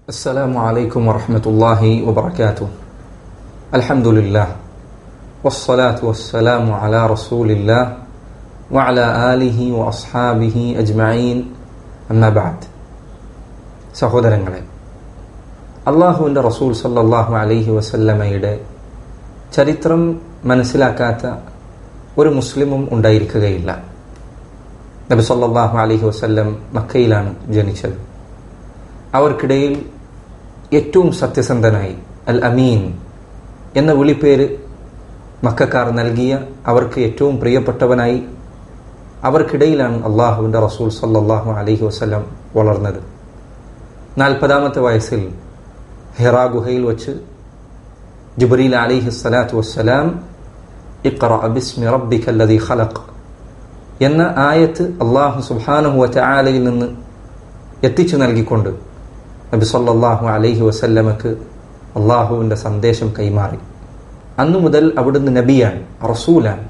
السلام عليكم ورحمة الله وبركاته الحمد لله والصلاة والسلام على رسول الله وعلى آله وأصحابه أجمعين أما بعد സഹോദരങ്ങളെ അള്ളാഹുവിൻ്റെ റസൂൽ സല്ലാഹു അലൈഹി വസല്ലമയുടെ ചരിത്രം മനസ്സിലാക്കാത്ത ഒരു മുസ്ലിമും ഉണ്ടായിരിക്കുകയില്ല നബി സല്ലാഹു അലൈഹി വസല്ലം മക്കയിലാണ് ജനിച്ചത് അവർക്കിടയിൽ ഏറ്റവും സത്യസന്ധനായി അൽ അമീൻ എന്ന വിളിപ്പേര് മക്കാർ നൽകിയ അവർക്ക് ഏറ്റവും പ്രിയപ്പെട്ടവനായി അവർക്കിടയിലാണ് അള്ളാഹുവിൻ്റെ റസൂൽ സല്ലാഹു അലൈഹി വസ്ലം വളർന്നത് നാൽപ്പതാമത്തെ വയസ്സിൽ ഹെറാ ഗുഹയിൽ വച്ച് ജുബരീൽ അലിഹി സ്വലാത്തു വസ്സലാം ഇഖ്റ ബിസ്മി റബ്ബിക അല്ലദീ ഖലഖ് എന്ന ആയത്ത് അള്ളാഹു സുബ്ഹാനഹു വതആലയിൽ നിന്ന് എത്തിച്ചു നൽകിക്കൊണ്ട് നബി സല്ലല്ലാഹു അലൈഹി വസല്ലമക്ക് അള്ളാഹുവിൻ്റെ സന്ദേശം കൈമാറി അന്നു മുതൽ അവിടുന്ന് നബിയാണ് റസൂലാണ്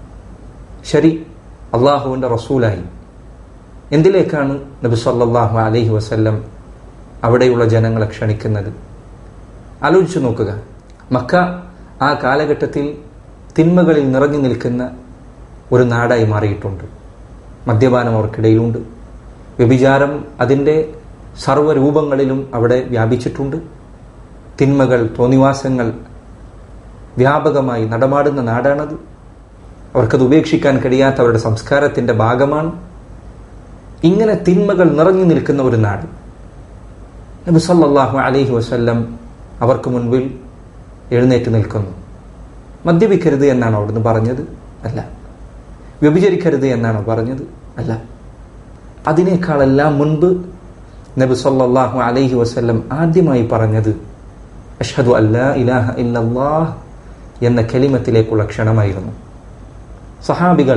ശരി അള്ളാഹുവിൻ്റെ റസൂലായി എന്തിലേക്കാണ് നബി സല്ലല്ലാഹു അലൈഹി വസല്ലം അവിടെയുള്ള ജനങ്ങളെ ക്ഷണിക്കുന്നത് ആലോചിച്ചു നോക്കുക മക്ക ആ കാലഘട്ടത്തിൽ തിന്മകളിൽ നിറഞ്ഞു നിൽക്കുന്ന ഒരു നാടായി മാറിയിട്ടുണ്ട് മദ്യപാനം അവർക്കിടയിലുണ്ട് വ്യഭിചാരം അതിൻ്റെ സർവ്വരൂപങ്ങളിലും അവിടെ വ്യാപിച്ചിട്ടുണ്ട് തിന്മകൾ തോന്നിവാസങ്ങൾ വ്യാപകമായി നടമാടുന്ന നാടാണത് അവർക്കത് ഉപേക്ഷിക്കാൻ കഴിയാത്ത അവരുടെ സംസ്കാരത്തിൻ്റെ ഭാഗമാണ് ഇങ്ങനെ തിന്മകൾ നിറഞ്ഞു നിൽക്കുന്ന ഒരു നാട് നബി സല്ലല്ലാഹു അലൈഹി വസല്ലം അവർക്ക് മുൻപിൽ എഴുന്നേറ്റ് നിൽക്കുന്നു മദ്യപിക്കരുത് എന്നാണ് അവിടുന്ന് പറഞ്ഞത് അല്ല വ്യഭിചരിക്കരുത് എന്നാണോ പറഞ്ഞത് അല്ല അതിനേക്കാളെല്ലാം മുൻപ് നബി സല്ലല്ലാഹു അലൈഹി വസല്ലം ആദ്യമായി പറഞ്ഞത് അഷ്ഹദു അല്ലാ ഇലാഹ ഇല്ലല്ലാഹ് എന്ന കലിമത്തിലേക്കുള്ള ക്ഷണമായിരുന്നു സഹാബികൾ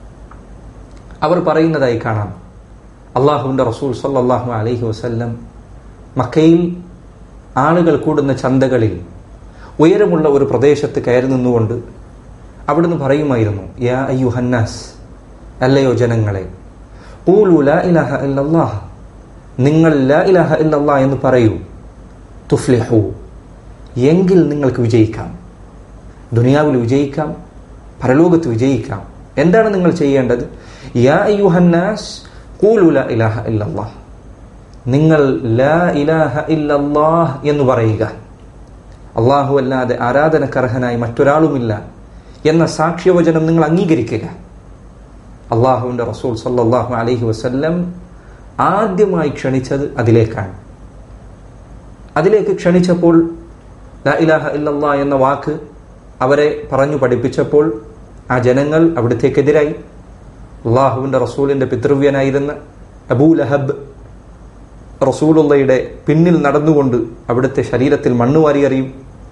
അവർ പറയുന്നതായി കാണാം അള്ളാഹുവിൻ്റെ റസൂൽ സല്ലല്ലാഹു അലൈഹി വസല്ലം മക്കയിൽ ആളുകൾ കൂടുന്ന ചന്തകളിൽ ഉയരമുള്ള ഒരു പ്രദേശത്ത് കയറി നിന്നുകൊണ്ട് അവിടുന്ന് പറയുമായിരുന്നു യാ അയ്യു ഹന്നാസ് അല്ലയോ ജനങ്ങളെ ഊലു ലാ ഇലാഹ ഇല്ലല്ലാഹ് നിങ്ങൾ ലാ ഇലാഹ ഇല്ലല്ലാ എന്ന് പറയൂ തുഫ്ലിഹു എങ്കിൽ നിങ്ങൾക്ക് വിജയിക്കാം ദുനിയാവിൽ വിജയിക്കാം പരലോകത്ത് വിജയിക്കാം എന്താണ് നിങ്ങൾ ചെയ്യേണ്ടത് യാ അയ്യു ഹന്നാസ് ഊലു ലാ ഇലാഹ ഇല്ലല്ലാഹ് നിങ്ങൾ ലാ ഇലാഹ ഇല്ലല്ലാഹ് എന്ന് പറയുക അള്ളാഹു അല്ലാതെ ആരാധനക്കർഹനായി മറ്റൊരാളുമില്ല എന്ന സാക്ഷ്യവചനം നിങ്ങൾ അംഗീകരിക്കുക അള്ളാഹുവിൻ്റെ റസൂൽ സല്ലാഹു അലൈഹി വസല്ലം ആദ്യമായി ക്ഷണിച്ചത് അതിലേക്കാണ് അതിലേക്ക് ക്ഷണിച്ചപ്പോൾ ലാ ഇലാഹ ഇല്ലല്ലാ എന്ന വാക്ക് അവരെ പറഞ്ഞു പഠിപ്പിച്ചപ്പോൾ ആ ജനങ്ങൾ അവിടത്തേക്കെതിരായി അള്ളാഹുവിൻ്റെ റസൂലിൻ്റെ പിതൃവ്യനായിരുന്ന അബൂ ലഹബ് റസൂലുള്ളയുടെ പിന്നിൽ നടന്നുകൊണ്ട് അവിടുത്തെ ശരീരത്തിൽ മണ്ണ് വാരിയറിയും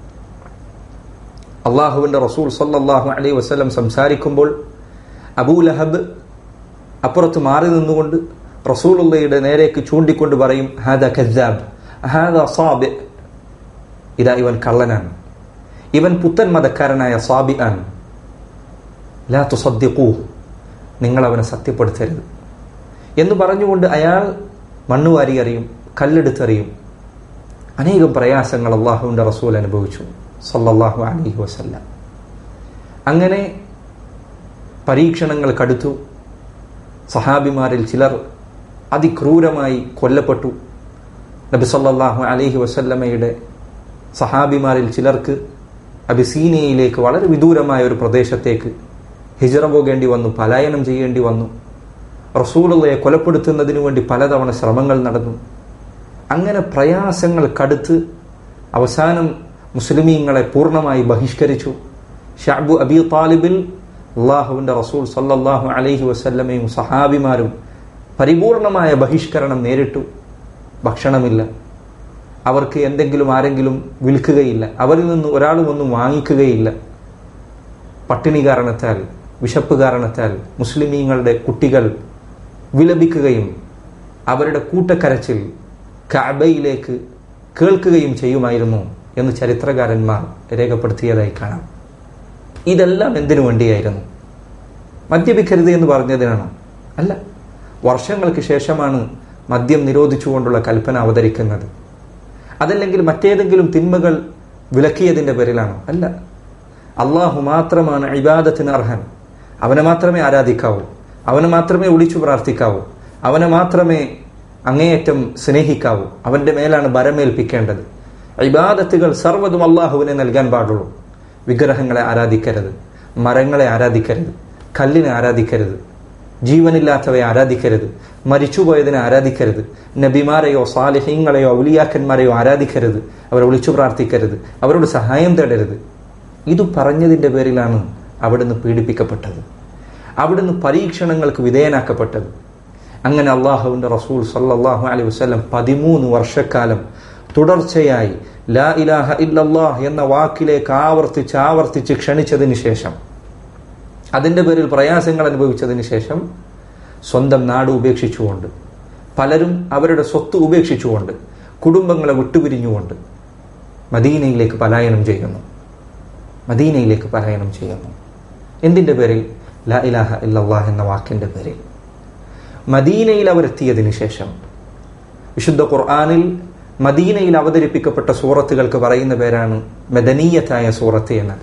അള്ളാഹുവിൻ്റെ റസൂൽ സല്ലാഹു അലൈഹി വസ്ലം സംസാരിക്കുമ്പോൾ അബൂ ലഹബ് അപ്പുറത്ത് മാറി നിന്നുകൊണ്ട് റസൂലുള്ളയുടെ നേരേക്ക് ചൂണ്ടിക്കൊണ്ട് പറയും ഹാദ ഖസാബ് ഹാദ സാബ് ഇതാ ഇവൻ കള്ളനാണ് ഇവൻ പുത്തൻ മതക്കാരനായ സാബി ആണ് ലാ തുസദ്ദിഖൂ നിങ്ങൾ അവനെ സത്യപ്പെടുത്തരുത് എന്ന് പറഞ്ഞുകൊണ്ട് അയാൾ മണ്ണുവാരി അറിയും കല്ലെടുത്തെറിയും അനേകം പ്രയാസങ്ങൾ അള്ളാഹുവിൻ്റെ റസൂൽ അനുഭവിച്ചു സല്ലല്ലാഹു അലൈഹി വസല്ലം അങ്ങനെ പരീക്ഷണങ്ങൾ കടുത്തു സഹാബിമാരിൽ ചിലർ അതിക്രൂരമായി കൊല്ലപ്പെട്ടു നബി സല്ലല്ലാഹു അലൈഹി വസല്ലമയുടെ സഹാബിമാരിൽ ചിലർക്ക് അബിസീനിയയിലേക്ക് വളരെ വിദൂരമായ ഒരു പ്രദേശത്തേക്ക് ഹിജറ പോകേണ്ടി വന്നു പലായനം ചെയ്യേണ്ടി വന്നു റസൂലുള്ളയെ കൊലപ്പെടുത്തുന്നതിനു വേണ്ടി പലതവണ ശ്രമങ്ങൾ നടന്നു അങ്ങനെ പ്രയാസങ്ങൾ കടുത്ത് അവസാനം മുസ്ലിമീങ്ങളെ പൂർണ്ണമായി ബഹിഷ്കരിച്ചു ഷാബു അബി താലിബിൽ അള്ളാഹുവിൻ്റെ റസൂൽ സല്ലല്ലാഹു അലൈഹി വസല്ലമയും സഹാബിമാരും പരിപൂർണമായ ബഹിഷ്കരണം നേരിട്ടു ഭക്ഷണമില്ല അവർക്ക് എന്തെങ്കിലും ആരെങ്കിലും വിൽക്കുകയില്ല അവരിൽ നിന്ന് ഒരാളും ഒന്നും വാങ്ങിക്കുകയില്ല പട്ടിണി കാരണത്താൽ വിശപ്പ് കാരണത്താൽ മുസ്ലിമീങ്ങളുടെ കുട്ടികൾ വിലപിക്കുകയും അവരുടെ കൂട്ടക്കരച്ചിൽ കഅബയിലേക്ക് കേൾക്കുകയും ചെയ്യുമായിരുന്നു എന്ന് ചരിത്രകാരന്മാർ രേഖപ്പെടുത്തിയതായി കാണാം ഇതെല്ലാം എന്തിനു വേണ്ടിയായിരുന്നു മദ്യപിക്കരുത് എന്ന് പറഞ്ഞതിനാണ് അല്ല വർഷങ്ങൾക്ക് ശേഷമാണ് മദ്യം നിരോധിച്ചുകൊണ്ടുള്ള കൽപ്പന അവതരിക്കുന്നത് അതല്ലെങ്കിൽ മറ്റേതെങ്കിലും തിന്മകൾ വിലക്കിയതിന്റെ പേരിലാണോ അല്ല അള്ളാഹു മാത്രമാണ് ഇബാദത്തിന് അർഹൻ അവനെ മാത്രമേ ആരാധിക്കാവൂ അവനെ മാത്രമേ വിളിച്ചു പ്രാർത്ഥിക്കാവൂ അവനെ മാത്രമേ അങ്ങേയറ്റം സ്നേഹിക്കാവൂ അവന്റെ മേലാണ് ഭരമേൽപ്പിക്കേണ്ടത് ഇബാദത്തുകൾ സർവ്വതും അള്ളാഹുവിനെ നൽകാൻ പാടുള്ളൂ വിഗ്രഹങ്ങളെ ആരാധിക്കരുത് മരങ്ങളെ ആരാധിക്കരുത് കല്ലിനെ ആരാധിക്കരുത് ജീവനില്ലാത്തവയെ ആരാധിക്കരുത് മരിച്ചുപോയതിനെ ആരാധിക്കരുത് നബിമാരെയോ സാലിഹ്യങ്ങളെയോ ഔലിയാക്കന്മാരെയോ ആരാധിക്കരുത് അവരെ വിളിച്ചു പ്രാർത്ഥിക്കരുത് അവരോട് സഹായം തേടരുത് ഇത് പറഞ്ഞതിന്റെ പേരിലാണ് അവിടുന്ന് പീഡിപ്പിക്കപ്പെട്ടത് അവിടുന്ന് പരീക്ഷണങ്ങൾക്ക് വിധേയനാക്കപ്പെട്ടത് അങ്ങനെ അള്ളാഹുവിന്റെ റസൂൽ സല്ലാഹു അലൈഹി വസ്ലം പതിമൂന്ന് വർഷക്കാലം തുടർച്ചയായി ലാ ഇലാഹ ഇല്ലല്ലാഹ് എന്ന വാക്കിലേക്ക് ആവർത്തിച്ച് ആവർത്തിച്ച് ക്ഷണിച്ചതിന് ശേഷം അതിന്റെ പേരിൽ പ്രയാസങ്ങൾ അനുഭവിച്ചതിന് ശേഷം സ്വന്തം നാട് ഉപേക്ഷിച്ചുകൊണ്ട് പലരും അവരുടെ സ്വത്ത് ഉപേക്ഷിച്ചുകൊണ്ട് കുടുംബങ്ങളെ വിട്ടുപിരിഞ്ഞുകൊണ്ട് മദീനയിലേക്ക് പലായനം ചെയ്യുന്നു മദീനയിലേക്ക് പലായനം ചെയ്യുന്നു എന്തിന്റെ പേരിൽ ലാ ഇലാഹ ഇല്ലല്ലാഹ് എന്ന വാക്കിന്റെ പേരിൽ മദീനയിൽ അവരെത്തിയതിനു ശേഷം വിശുദ്ധ ഖുർആാനിൽ മദീനയിൽ അവതരിപ്പിക്കപ്പെട്ട സൂറത്തുകൾക്ക് പറയുന്ന പേരാണ് മദനീയത്തായ സൂറത്ത് എന്നത്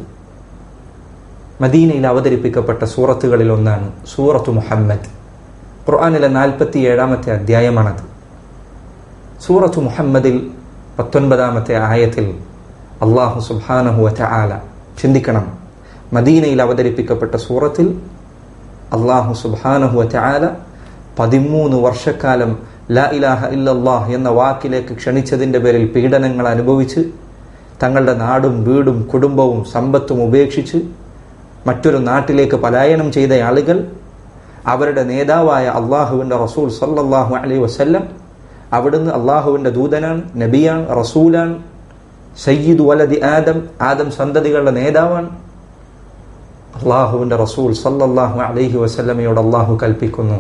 മദീനയിൽ അവതരിപ്പിക്കപ്പെട്ട സൂറത്തുകളിൽ ഒന്നാണ് സൂറത്തു മുഹമ്മദ് ഖുർആാനിലെ നാൽപ്പത്തി ഏഴാമത്തെ അധ്യായമാണത് സൂറത്തു മുഹമ്മദിൽ പത്തൊൻപതാമത്തെ ആയത്തിൽ അള്ളാഹു സുബാനഹുവറ്റ ആല ചിന്തിക്കണം മദീനയിൽ അവതരിപ്പിക്കപ്പെട്ട സൂറത്തിൽ അള്ളാഹു സുബാനഹുവറ്റ ആല പതിമൂന്ന് വർഷക്കാലം ലാ ഇലാഹ ഇല്ലല്ലാഹ് എന്ന വാക്കിലേക്ക് ക്ഷണിച്ചതിന്റെ പേരിൽ പീഡനങ്ങൾ അനുഭവിച്ച് തങ്ങളുടെ നാടും വീടും കുടുംബവും സമ്പത്തും ഉപേക്ഷിച്ച് മറ്റൊരു നാട്ടിലേക്ക് പലായനം ചെയ്ത ആളുകൾ അവരുടെ നേതാവായ അള്ളാഹുവിന്റെ റസൂൽ സല്ലാഹു അലൈ വസല്ലം അവിടുന്ന് അള്ളാഹുവിന്റെ ദൂതനാണ് നബിയാണ് റസൂലാണ് സയ്യിദ് വലദി ആദം ആദം സന്തതികളുടെ നേതാവാണ് അള്ളാഹുവിന്റെ റസൂൽ സല്ലല്ലാഹു അലൈഹി വസല്ലമയോട് അള്ളാഹു കൽപ്പിക്കുന്നു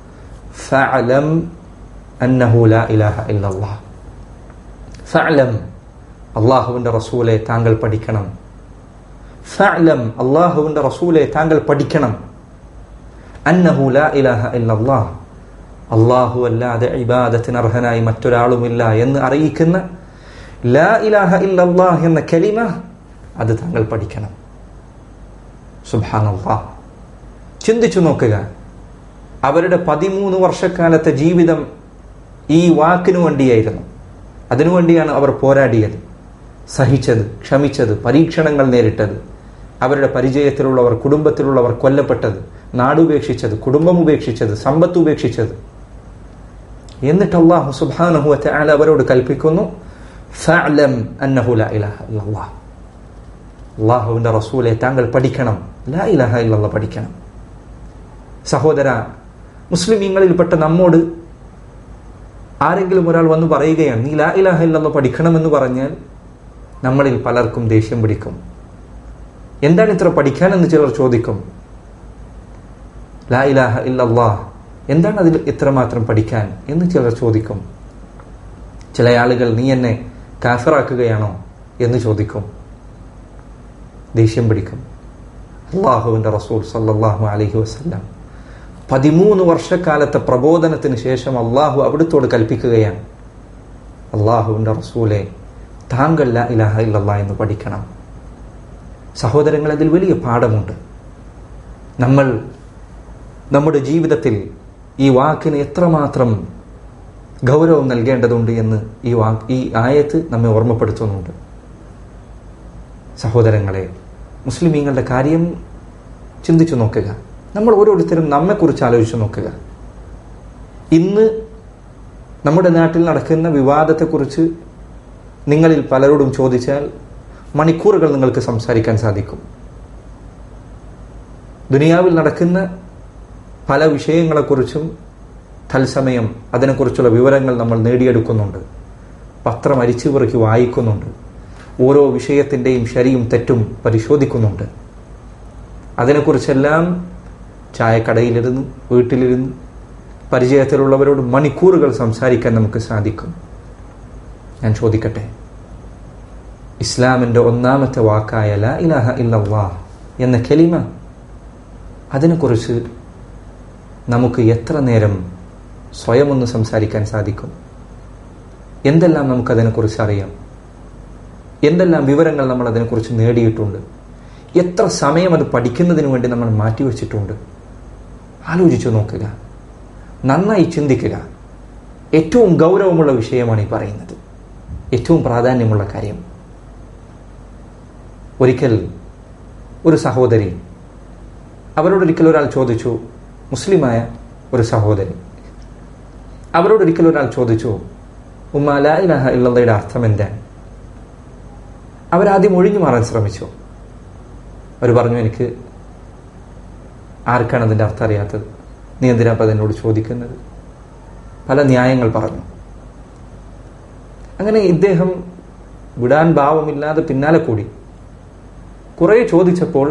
ഫഅലം അന്നഹു ലാ ഇലാഹ ഇല്ലല്ലാഹ് ഫഅലം അള്ളാഹുവിന്റെ റസൂലെ താങ്കൾ പഠിക്കണം ഫഅലം അള്ളാഹുവിന്റെ റസൂലെ താങ്കൾ പഠിക്കണം അന്നഹു ലാ ഇലാഹ ഇല്ലല്ലാഹ് അള്ളാഹു അല്ലാതെ ഇബാദത്തിന് അർഹനായി മറ്റൊരാളുമില്ല എന്ന് അറിയിക്കുന്ന ലാ ഇലാഹ ഇല്ലല്ലാഹ് എന്ന കലിമ അത് താങ്കൾ പഠിക്കണം സുബാനല്ലാഹ് ചിന്തിച്ചു നോക്കുക അവരുടെ പതിമൂന്ന് വർഷക്കാലത്തെ ജീവിതം ഈ വാക്കിനു വേണ്ടിയായിരുന്നു അതിനുവേണ്ടിയാണ് അവർ പോരാടിയത് സഹിച്ചത് ക്ഷമിച്ചത് പരീക്ഷണങ്ങൾ നേരിട്ടത് അവരുടെ പരിചയത്തിലുള്ളവർ കുടുംബത്തിലുള്ളവർ കൊല്ലപ്പെട്ടത് നാടുപേക്ഷിച്ചത് കുടുംബം ഉപേക്ഷിച്ചത് സമ്പത്ത് ഉപേക്ഷിച്ചത് എന്നിട്ട് അള്ളാഹു സുബാനഹു അല അവരോട് കൽപ്പിക്കുന്നു ഫഅലം അന്നഹു ലാ ഇലാഹ ഇല്ലല്ലാഹ് അള്ളാഹുവിന്റെ റസൂലെ താങ്കൾ പഠിക്കണം ലാ ഇലാഹ ഇല്ലല്ലാഹ് പഠിക്കണം സഹോദര മുസ്ലിമീങ്ങളിൽപ്പെട്ട നമ്മോട് ആരെങ്കിലും ഒരാൾ വന്ന് പറയുകയാണ് നീ ലാ ഇലാഹ ഇല്ലല്ലാഹ് പഠിക്കണമെന്ന് പറഞ്ഞാൽ നമ്മളിൽ പലർക്കും ദേഷ്യം പിടിക്കും എന്താണ് ഇത്ര പഠിക്കാനെന്ന് ചിലർ ചോദിക്കും ലാ ഇലാഹ ഇല്ലല്ലാഹ് എന്താണ് അതിൽ ഇത്രമാത്രം പഠിക്കാൻ എന്ന് ചിലർ ചോദിക്കും ചില ആളുകൾ നീ എന്നെ കാഫറാക്കുകയാണോ എന്ന് ചോദിക്കും ദേഷ്യം പിടിക്കും അള്ളാഹുവിന്റെ റസൂൽ സല്ലാഹു അലഹി വസ്ല്ലാം പതിമൂന്ന് വർഷക്കാലത്തെ പ്രബോധനത്തിന് ശേഷം അള്ളാഹു അവിടുത്തോട് കൽപ്പിക്കുകയാണ് അള്ളാഹുവിന്റെ റസൂലെ താങ്കൾ ലാ ഇലാഹ ഇല്ലല്ലാ എന്ന് പഠിക്കണം സഹോദരങ്ങൾ അതിൽ വലിയ പാഠമുണ്ട് നമ്മൾ നമ്മുടെ ജീവിതത്തിൽ ഈ വാക്കിന് എത്രമാത്രം ഗൗരവം നൽകേണ്ടതുണ്ട് എന്ന് ഈ വാ ഈ ആയത്ത് നമ്മെ ഓർമ്മപ്പെടുത്തുന്നുണ്ട് സഹോദരങ്ങളെ മുസ്ലിമീങ്ങളുടെ കാര്യം ചിന്തിച്ചു നോക്കുക നമ്മൾ ഓരോരുത്തരും നമ്മെക്കുറിച്ച് ആലോചിച്ചു നോക്കുക ഇന്ന് നമ്മുടെ നാട്ടിൽ നടക്കുന്ന വിവാദത്തെക്കുറിച്ച് നിങ്ങളിൽ പലരോടും ചോദിച്ചാൽ മണിക്കൂറുകൾ നിങ്ങൾക്ക് സംസാരിക്കാൻ സാധിക്കും ദുനിയാവിൽ നടക്കുന്ന പല വിഷയങ്ങളെക്കുറിച്ചും തത്സമയം അതിനെക്കുറിച്ചുള്ള വിവരങ്ങൾ നമ്മൾ നേടിയെടുക്കുന്നുണ്ട് പത്രം അരിച്ചു പെറുക്കി വായിക്കുന്നുണ്ട് ഓരോ വിഷയത്തിൻ്റെയും ശരിയും തെറ്റും പരിശോധിക്കുന്നുണ്ട് അതിനെക്കുറിച്ചെല്ലാം ചായക്കടയിലിരുന്ന് വീട്ടിലിരുന്ന് പരിചയത്തിലുള്ളവരോട് മണിക്കൂറുകൾ സംസാരിക്കാൻ നമുക്ക് സാധിക്കും ഞാൻ ചോദിക്കട്ടെ ഇസ്ലാമിൻ്റെ ഒന്നാമത്തെ വാക്കായ ലാ ഇലാഹ ഇല്ലല്ലാ എന്ന കെലിമ അതിനെക്കുറിച്ച് നമുക്ക് എത്ര നേരം സ്വയം ഒന്ന് സംസാരിക്കാൻ സാധിക്കും എന്തെല്ലാം നമുക്കതിനെക്കുറിച്ച് അറിയാം എന്തെല്ലാം വിവരങ്ങൾ നമ്മൾ അതിനെക്കുറിച്ച് നേടിയിട്ടുണ്ട് എത്ര സമയം അത് പഠിക്കുന്നതിന് വേണ്ടി നമ്മൾ മാറ്റിവെച്ചിട്ടുണ്ട് ആലോചിച്ചു നോക്കുക നന്നായി ചിന്തിക്കുക ഏറ്റവും ഗൗരവമുള്ള വിഷയമാണ് ഈ പറയുന്നത് ഏറ്റവും പ്രാധാന്യമുള്ള കാര്യം ഒരിക്കൽ ഒരു സഹോദരി അവരോടൊരിക്കൽ ഒരാൾ ചോദിച്ചു മുസ്ലിമായ ഒരു സഹോദരി അവരോടൊരിക്കൽ ഒരാൾ ചോദിച്ചു ഉമ്മ ലാ ഇലാഹ ഇല്ലയുടെ അർത്ഥം എന്താണ് അവരാദ്യം ഒഴിഞ്ഞു മാറാൻ ശ്രമിച്ചു അവർ പറഞ്ഞു എനിക്ക് ആർക്കാണ് അതിൻ്റെ അർത്ഥം അറിയാത്തത് നീ എന്തിനാ അപ്പം അതിനോട് ചോദിക്കുന്നത് പല ന്യായങ്ങൾ പറഞ്ഞു അങ്ങനെ ഇദ്ദേഹം വിടാൻ ഭാവമില്ലാതെ പിന്നാലെ കൂടി കുറെ ചോദിച്ചപ്പോൾ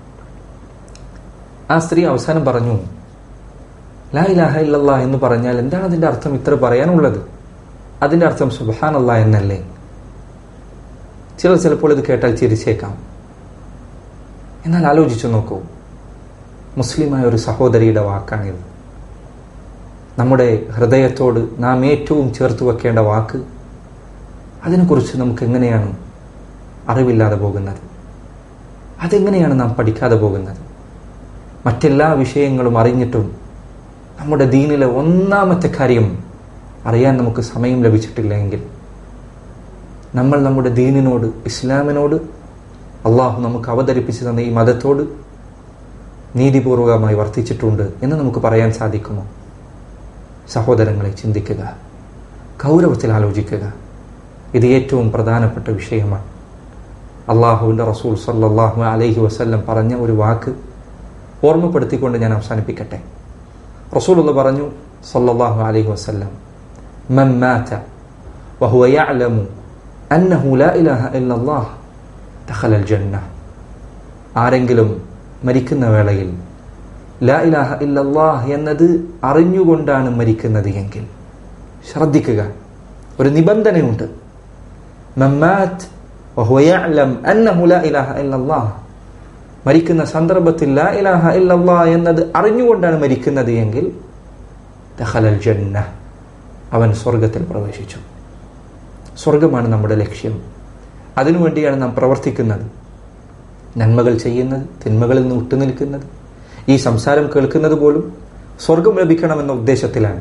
ആ സ്ത്രീ അവസാനം പറഞ്ഞു ലാ ഇലാഹ ഇല്ലല്ലാ എന്ന് പറഞ്ഞാൽ എന്താണ് അതിന്റെ അർത്ഥം ഇത്ര പറയാനുള്ളത് അതിന്റെ അർത്ഥം സുബാൻ അല്ല എന്നല്ലേ ചിലർ ചിലപ്പോൾ ഇത് കേട്ടാൽ ചിരിച്ചേക്കാം എന്നാൽ ആലോചിച്ചു നോക്കൂ മുസ്ലിമായ ഒരു സഹോദരിയുടെ വാക്കാണിത് നമ്മുടെ ഹൃദയത്തോട് നാം ഏറ്റവും ചേർത്ത് വെക്കേണ്ട വാക്ക് അതിനെക്കുറിച്ച് നമുക്ക് എങ്ങനെയാണ് അറിവില്ലാതെ പോകുന്നത് അതെങ്ങനെയാണ് നാം പഠിക്കാതെ പോകുന്നത് മറ്റെല്ലാ വിഷയങ്ങളും അറിഞ്ഞിട്ടും നമ്മുടെ ദീനിലെ ഒന്നാമത്തെ കാര്യം അറിയാൻ നമുക്ക് സമയം ലഭിച്ചിട്ടില്ലെങ്കിൽ നമ്മൾ നമ്മുടെ ദീനിനോട് ഇസ്ലാമിനോട് അള്ളാഹു നമുക്ക് അവതരിപ്പിച്ചു തന്ന ഈ മതത്തോട് നീതിപൂർവകമായി വർത്തിച്ചിട്ടുണ്ട് എന്ന് നമുക്ക് പറയാൻ സാധിക്കുമോ സഹോദരങ്ങളെ ചിന്തിക്കുക ഗൗരവത്തിൽ ആലോചിക്കുക ഇത് ഏറ്റവും പ്രധാനപ്പെട്ട വിഷയമാണ് അള്ളാഹുവിൻ്റെ റസൂൽ സല്ലാഹു അലൈഹി വസല്ലം പറഞ്ഞ ഒരു വാക്ക് ഓർമ്മപ്പെടുത്തിക്കൊണ്ട് ഞാൻ അവസാനിപ്പിക്കട്ടെ റസൂൽ എന്ന് പറഞ്ഞു സല്ലല്ലാഹു അലൈഹി വസല്ലം മൻ മാത വഹുവ യഅലമു അന്നഹു ലാ ഇലാഹ ഇല്ലല്ലാഹ് ദഖലൽ ജന്ന ആരെങ്കിലും മരിക്കുന്ന വേളയിൽ ലാ ഇലാഹ ഇല്ലല്ലാഹ് എന്നത് അറിഞ്ഞുകൊണ്ടാണ് മരിക്കുന്നത് എങ്കിൽ ശ്രദ്ധിക്കുക ഒരു നിബന്ധനയുണ്ട് മമ്മാറ്റ് വഹുവ യഅലം അന്നഹു ലാ ഇലാഹ ഇല്ലല്ലാഹ് മരിക്കുന്ന സന്ദർഭത്തിൽ ലാ ഇലാഹ ഇല്ലല്ലാ എന്നത് അറിഞ്ഞുകൊണ്ടാണ് മരിക്കുന്നത് എങ്കിൽ ദഖലൽ ജന്ന അവൻ സ്വർഗത്തിൽ പ്രവേശിച്ചു സ്വർഗമാണ് നമ്മുടെ ലക്ഷ്യം അതിനുവേണ്ടിയാണ് നാം പ്രവർത്തിക്കുന്നത് നന്മകൾ ചെയ്യുന്നത് തിന്മകളിൽ നിന്ന് വിട്ടുനിൽക്കുന്നത് ഈ സംസാരം കേൾക്കുന്നത് പോലും സ്വർഗം ലഭിക്കണമെന്ന ഉദ്ദേശത്തിലാണ്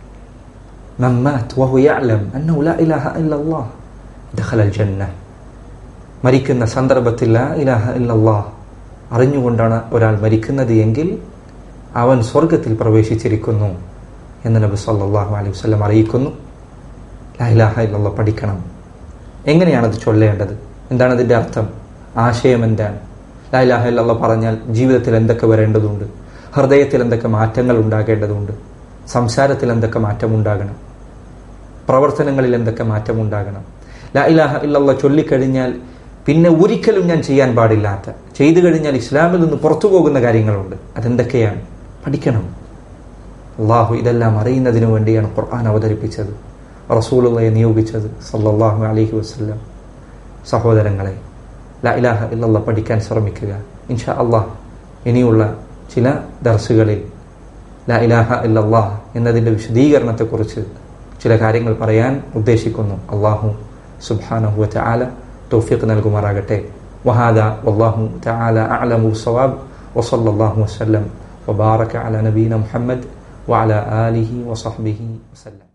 മരിക്കുന്ന സന്ദർഭത്തിൽ ഇലാഹ ഇല്ലല്ലാഹ് അറിഞ്ഞുകൊണ്ടാണ് ഒരാൾ മരിക്കുന്നത് എങ്കിൽ അവൻ സ്വർഗത്തിൽ പ്രവേശിച്ചിരിക്കുന്നു എന്ന് നബി സല്ലാഹു അലൈഹി വസ്ലം അറിയിക്കുന്നു ലായിലാഹ ഇല്ല പഠിക്കണം എങ്ങനെയാണത് ചൊല്ലേണ്ടത് എന്താണ് അതിൻ്റെ അർത്ഥം ആശയം എന്താണ് ലായിലാഹ ഇല്ല പറഞ്ഞാൽ ജീവിതത്തിൽ എന്തൊക്കെ വരേണ്ടതുണ്ട് ഹൃദയത്തിൽ എന്തൊക്കെ മാറ്റങ്ങൾ ഉണ്ടാകേണ്ടതുണ്ട് സംസാരത്തിൽ എന്തൊക്കെ മാറ്റം ഉണ്ടാകണം പ്രവർത്തനങ്ങളിൽ എന്തൊക്കെ മാറ്റം ഉണ്ടാകണം ലാ ഇലാഹ ഇല്ല ചൊല്ലിക്കഴിഞ്ഞാൽ പിന്നെ ഒരിക്കലും ഞാൻ ചെയ്യാൻ പാടില്ലാത്ത ചെയ്തു കഴിഞ്ഞാൽ ഇസ്ലാമിൽ നിന്ന് പുറത്തു പോകുന്ന കാര്യങ്ങളുണ്ട് അതെന്തൊക്കെയാണ് പഠിക്കണം അള്ളാഹു ഇതെല്ലാം അറിയുന്നതിന് വേണ്ടിയാണ് ഖുർആൻ അവതരിപ്പിച്ചത് റസൂലുള്ളയെ നിയോഗിച്ചത് സല്ലല്ലാഹു അലൈഹി വസല്ലം സഹോദരങ്ങളെ ലാ ഇലാഹ ഇല്ലല്ല പഠിക്കാൻ ശ്രമിക്കുക ഇൻഷാ അള്ളാഹ് ഇനിയുള്ള ചില ദർസുകളിൽ ലാ ഇലാഹ ഇല്ലല്ലാഹ് എന്നതിൻ്റെ വിശദീകരണത്തെക്കുറിച്ച് ചില കാര്യങ്ങൾ പറയാൻ ഉദ്ദേശിക്കുന്നു അള്ളാഹു സുബ്ഹാനഹു വതആല توفيق നൽകുമാറാകട്ടെ وهذا والله تعالى أعلم بالصواب وصلى الله وسلم وبارك على نبينا محمد وعلى آله وصحبه وسلم